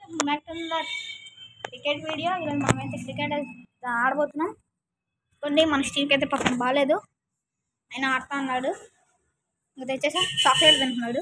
Back to the cricket video ఈరోజు మనమైతే cricket ఆడబోతున్నాం కొన్ని మన స్టీవ్కి అయితే పక్కన బాగాలేదు ఆయన ఆడుతా అన్నాడు ఇంకా తెచ్చేసా చాక్లెట్ తింటున్నాడు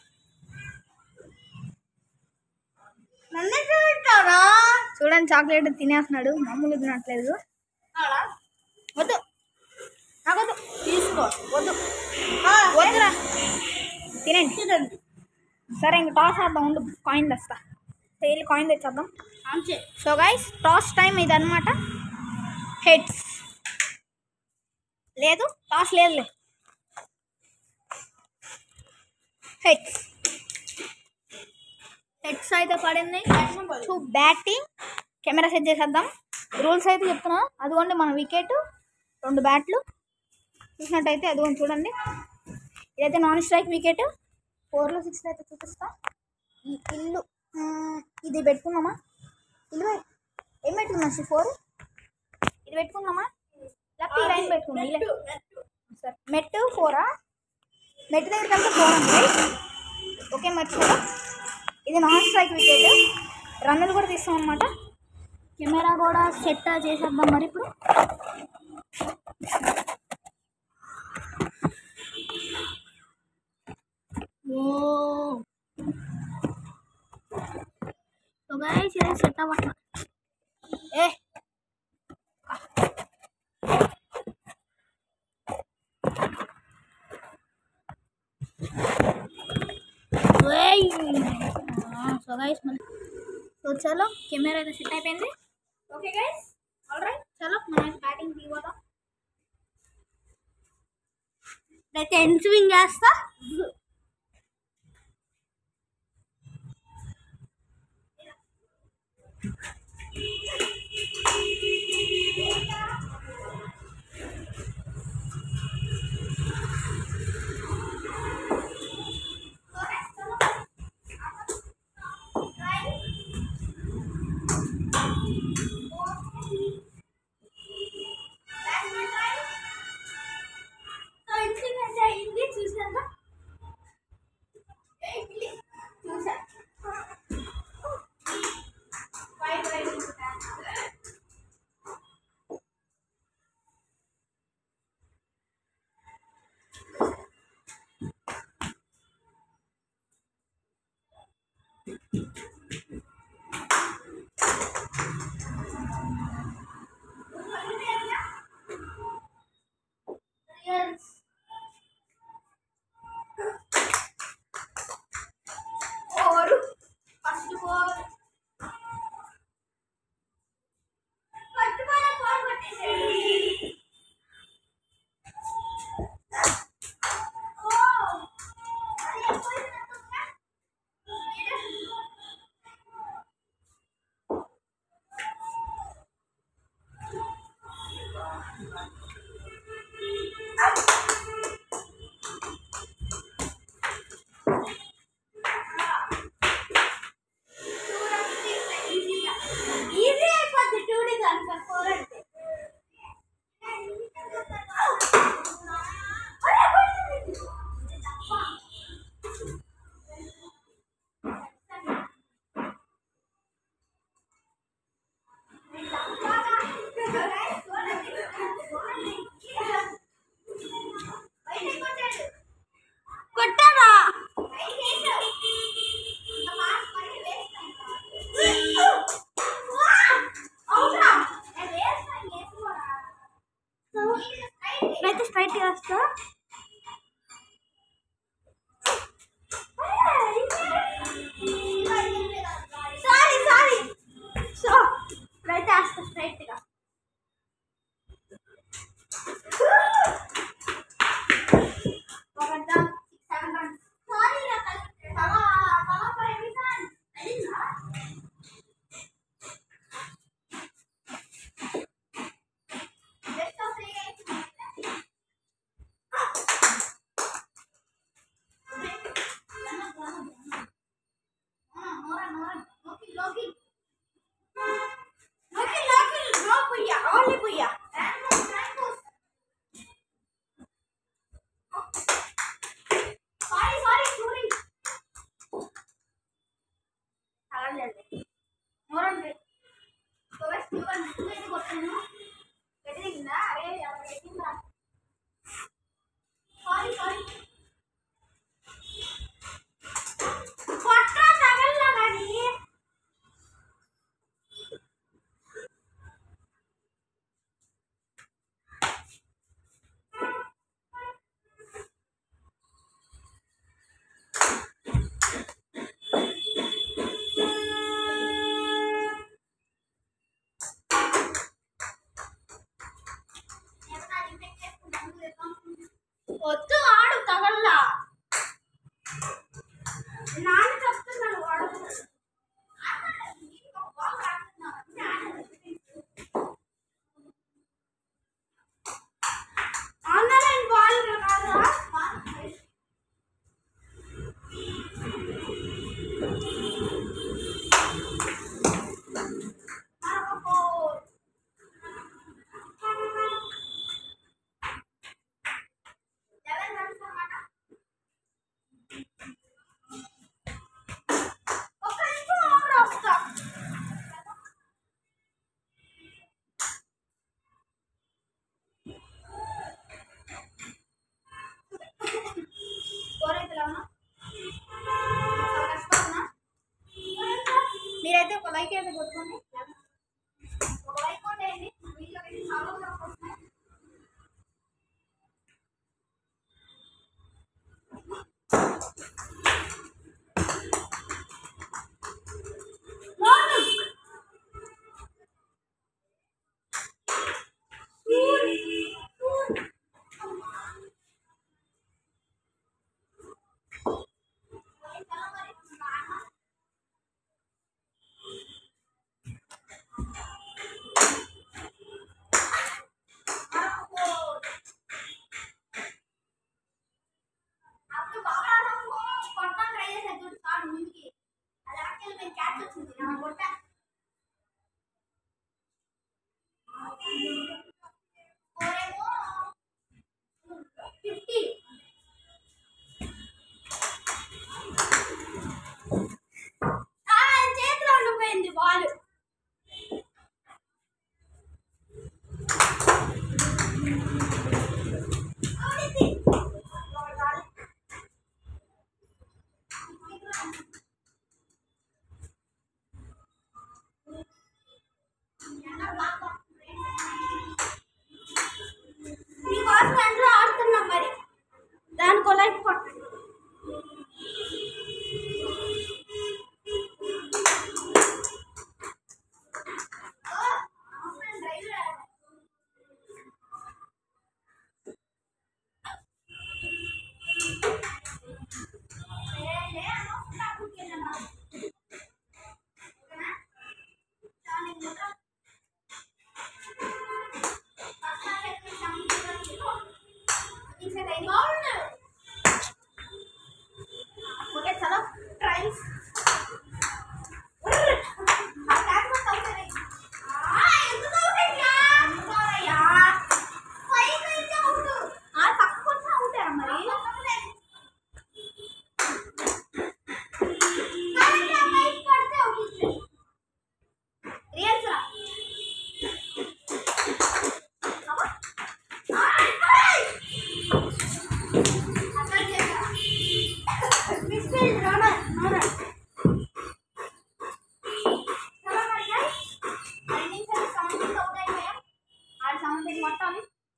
నన్ను చూస్తారా చూడండి చాక్లెట్ తినేస్తున్నాడు మామూలు తినట్లేదు వద్దు నాకొద్దు తీసుకో వద్దు వద్దురా తినండి చూడండి సరే ఇంక టాస్ ఆడదాం ఉండు కాయిన్ తెస్తా డైలీ కాయిన్ తెచ్చేద్దాం అంతే సో గైస్ టాస్ టైం ఇది అనమాట హెడ్స్ లేదు టాస్ లేదులే హెడ్స్ హెడ్స్ అయితే పడింది సో బ్యాటింగ్ కెమెరా సెట్ చేసేద్దాం రూల్స్ అయితే చెప్తున్నా అదిగోండి మన వికెట్ రెండు బ్యాట్లు చూసినట్టయితే అదిగోండి చూడండి ఇదైతే నాన్ స్ట్రైక్ వికెట్ ఫోర్లో సిక్స్లో అయితే చూపిస్తా ఈ ఇల్లు మ్మ్, ఇది పెట్టుకుందామా ఇల్లు పెట్- ఏం పెట్టుకుందాం సి ఫోర్ ఇది పెట్టుకుందామా లేకపోతే ఈ లైన్ పెట్టుకుందాం ఈ లైన్ సరే మెట్ ఫోరా మెట్ దగ్గర కలిసి ఫోర్ ఉంది ఓకే మర్చిపోదా ఇది నాన్ స్ట్రైక్ వికెట్ రన్నులు కూడా తీస్తాం అనమాట కెమెరా కూడా సెట్ చేసేద్దాం మరి ఇప్పుడు ఓ సో గైస్ ఇది సెట్ అవ్వట్ల ఏ సో గైస్ మళ్ళీ సో చలో కెమెరా అయితే సెట్ అయిపోయింది ఓకే గైస్ ఆల్ రైట్ చలో మనం బ్యాటింగ్ దిగిపోదాం అయితే ఎన్ స్వింగ్ చేస్తా చూసాను చూసా over first ball first ball four కొట్టేసాడు ఓ అది ఎక్కువైపోయిందంటున్నా? ఈజీ అయిపోద్ది టూడీ కనుక ఫోర్ అంటే కొట్టారా అయితే స్ట్రైట్ చేస్తా సారీ సారీ సో రైట్ వేస్తా స్ట్రైట్ గా ఒకటా సెవెన్ రన్స్ సారీ నా తల తల పరేమిసాన్ అయిందా బెస్ట్ ఆఫ్ త్రీ లోకి లోకి నో పుయ్యా ఓన్లీ పుయ్యా సారీ సారీ చూడండి ఒక్క నిమిషం లోపల వస్తా స్కోర్ అయితే ఎలా ఉన్నా చాలా కష్టపడుతున్నా మీరైతే ఒక లైక్ అయితే కొట్టుకోండి ఒక లైక్ కొట్టేయండి వీడియో అయితే చాలా వరకు వస్తున్నాయి అప్పుడు బాగా ఆడము కొట్టడం ట్రై చేశాను చూడు సార్ ముందుకి అది యాక్చువల్ మేము క్యాచ్ వచ్చింది నా కొట్టా స్కోరేమో ఫిఫ్టీ ఆయన చేతిలో ఉండిపోయింది బాల్ మీకోసం అందరూ ఆడుతున్నాం మరి దానికో లైక్ కొట్టండి ఓకే చలో ట్రైల్స్ ఆ తక్కువ వచ్చినా ఉంటారా మరి రియల్స్ రా కొట్టాలి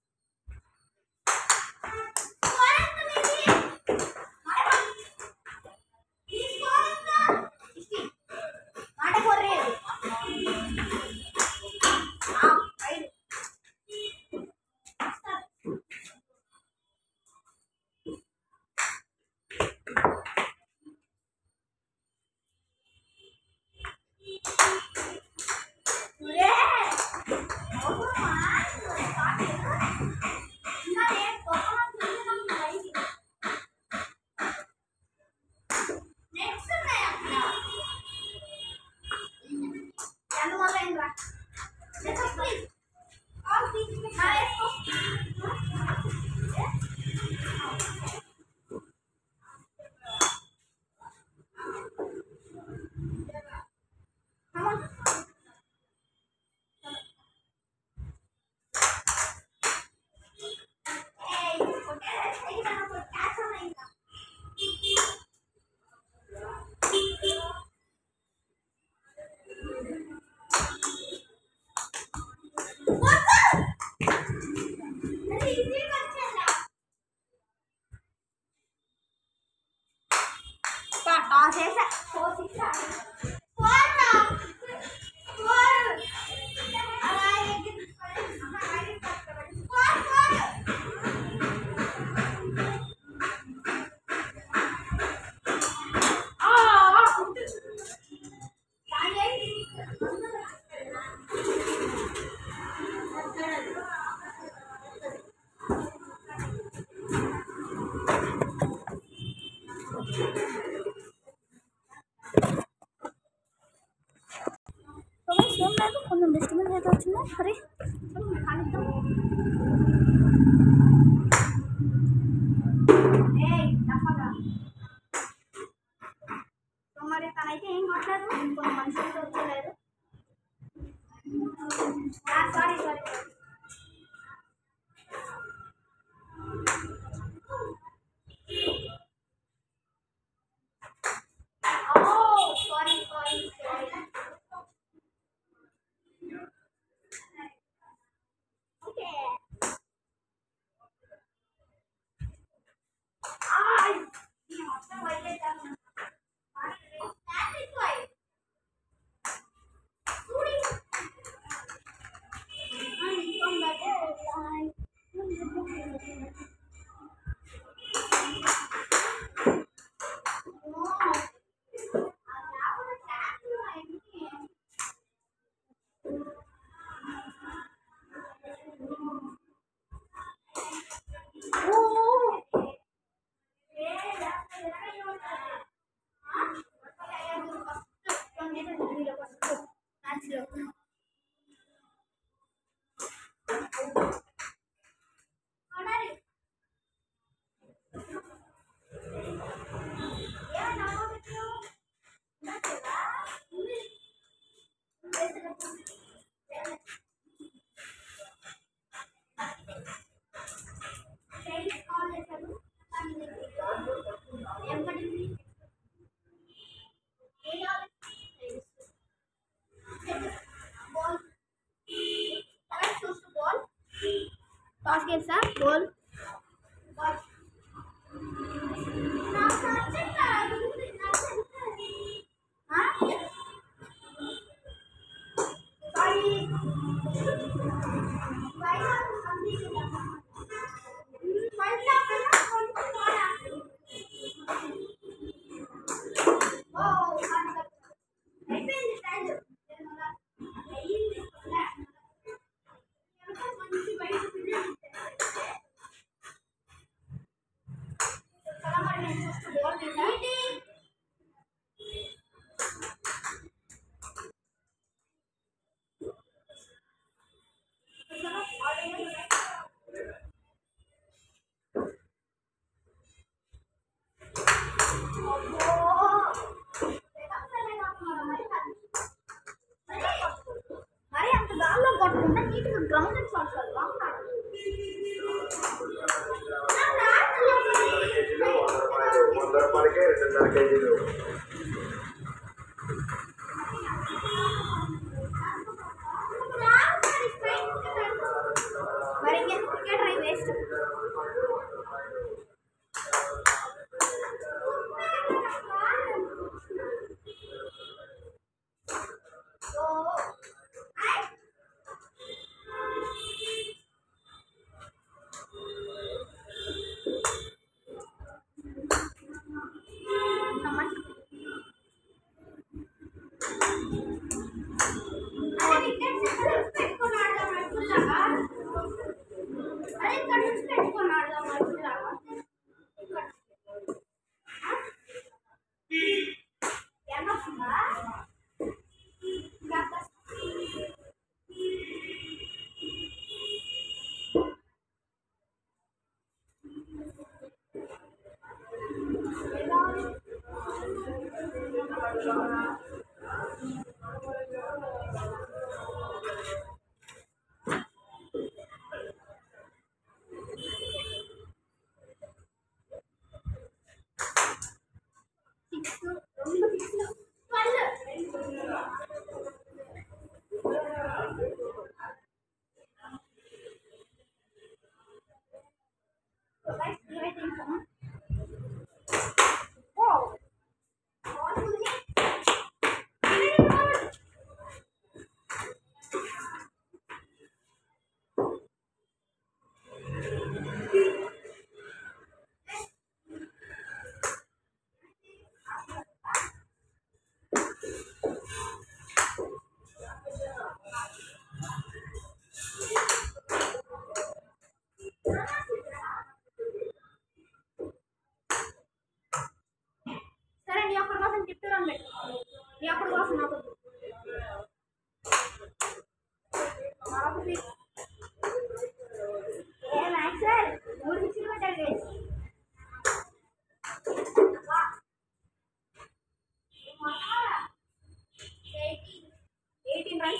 మాట కొర్రేది ఐదు ఏం లేదు కొంచెం డిస్టర్బెన్స్ అయితే వచ్చింది సరే కానిద్దాం ఏయ్ తప్పగా సో మరి తనైతే ఏం కొట్టలేదు ఇంకొన్ని మనుషులు అయితే వచ్చలేదు sorry sorry sorry sorry okay ఆయ్ ఈ మొత్తం వైలేస్తాను సాటిస్ఫై చూడి టాస్ గెలిసా గోల్ మరి అంత గాల్లో కొట్టకుండా నీట్గా గ్రౌండ్ షాట్స్ వంద రూపాయలకే రెండున్నర కేజీలు మరి ఇంకెందుకు క్రికెట్ రై వేస్ట్ నమస్తే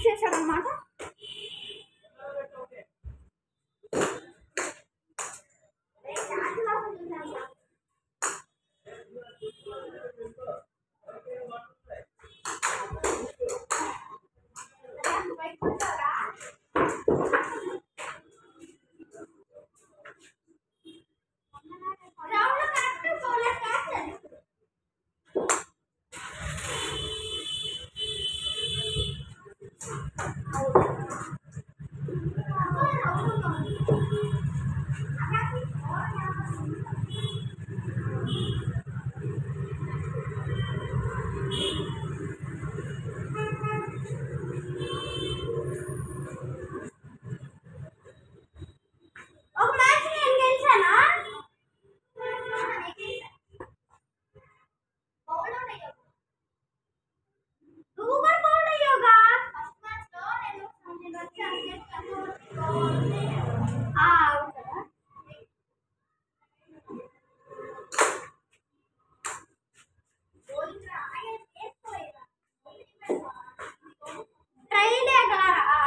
మిక్స్ చేశాడు అనమాట ఒక మ్యాచ్ నేను గెలిచానా నువ్వు కూడా బౌల్ అయ్యావుగా ఆ, అవును కదా. ట్రైన్ ఎగలరా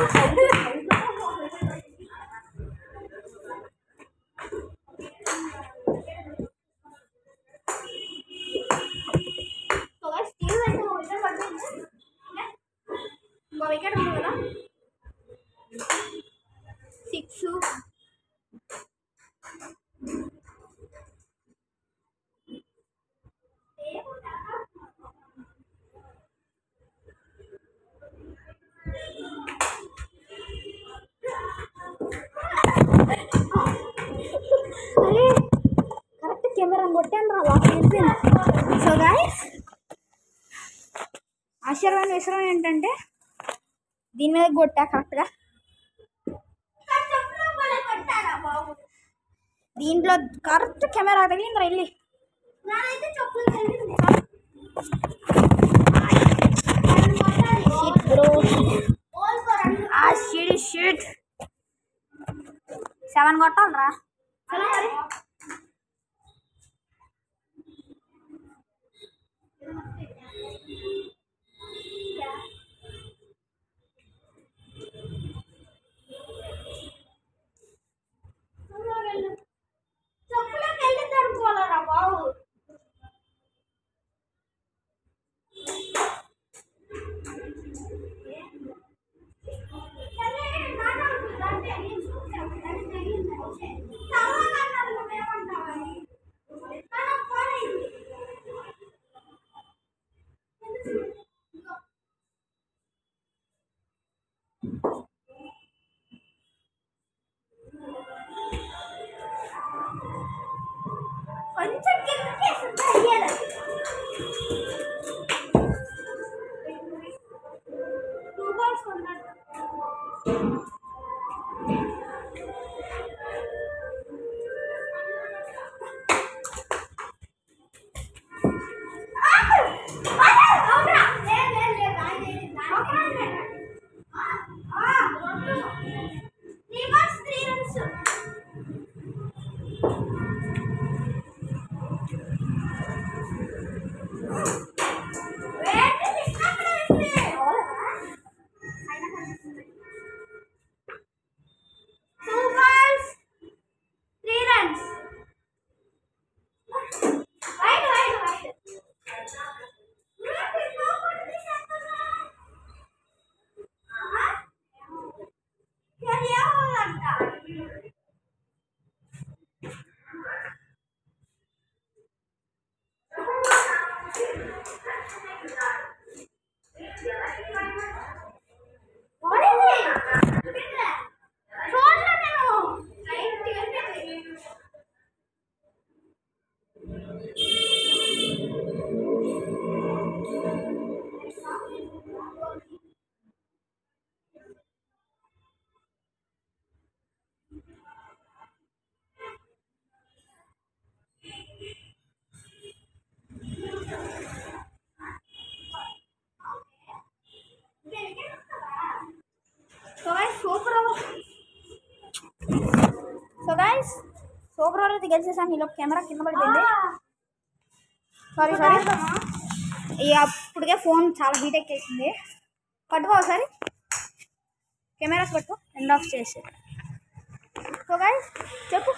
సో గైస్ స్టీల్ అయితే ఒక వికెట్ పడిపోయింది ఇంకో వికెట్ ఉంది కదా సిక్స్ అరే కరెక్ట్ కెమెరా కొట్టాను రా లాక్ వెళ్ళిపోయింది సో గాయస్ ఆశ్చర్యమైన విషయం ఏంటంటే దీని మీద కొట్టా కరెక్ట్గా చెప్పులు కూడా కొట్టారా బాబు దీంట్లో కరెక్ట్ కెమెరా తగిలిందిరా వెళ్ళి నానైతే చెప్పులు తెలియదు షిట్ బ్రో ఓల్ ఫర్ ఆ షిట్ షిట్ సెవెన్ కొట్టాలరా చలో మరి చెప్పులకు వెళ్ళి తడుకోవాలరా బాబు కొంచెం కిందకి వేస్తుంటే అయ్యేది టూ బాల్స్ కొన్నాడు Two balls, three runs. Wide, wide, wide. What is it? చూడలే నేను రైట్ వెళ్ళిపోయింది so guys super over so guys super over అయితే గెలిచేసాను ఈలోపు కెమెరా కింద పడిపోయింది సారీ సారీ ఇక అప్పటికే ఫోన్ చాలా హీట్ ఎక్కేసింది పట్టుకో ఒకసారి కెమెరాస్ పట్టుకో ఎండ్ ఆఫ్ చేసి సో గైస్ చెప్పు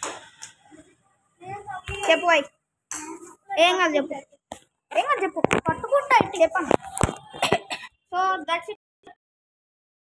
చెప్పు వై ఏం కాదు చెప్పు ఏం కాదు చెప్పు పట్టుకుంటా ఇట్లా చెప్పాను సో దట్స్